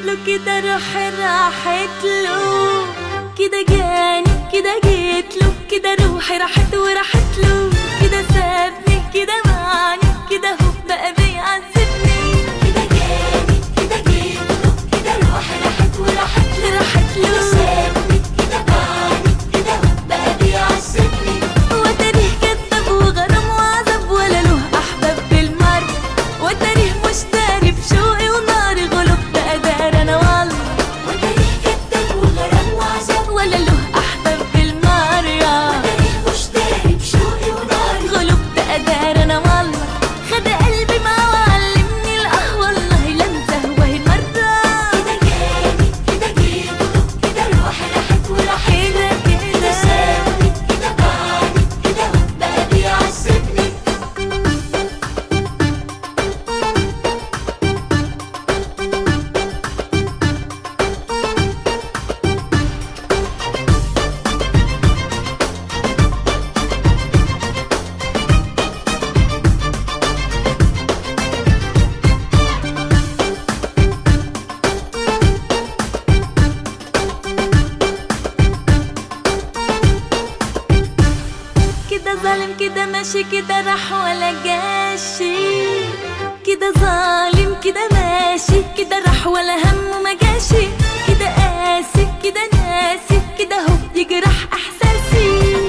له كده روحي راحت له كده جاني كده جيت له كده روحي راحت وراحت له كده سابني كده معني كده هو بقى بيعذبني كده جاني كده جيت له كده روحي راحت وراحت له راحت كده له سابني كده باعني كده هو بقى بيعذبني وتاريخ كذاب وغرام وعذاب ولا له احباب بالمر وتاريخ مشتري بشوقي وناري غلب بقى دار انا والله وتاريخ كداب وغرام وعذاب ولا له احباب بالمر وتاريخ مشتري بشوقي وناري غلب بقى دار انا والله خد قلبي معاه وعلمني الاه والله لا انساه وهي مره كده جاني كده جيت له كده روحي راحت وراحت كده كده كده سابني كده باعني كده هو بقى بيعذبني كده ظالم كده ماشي كده راح ولا جاشي كده ظالم كده ماشي كده راح ولا همه ما جاشي كده قاسي كده ناسي كده هو يجرح احساسي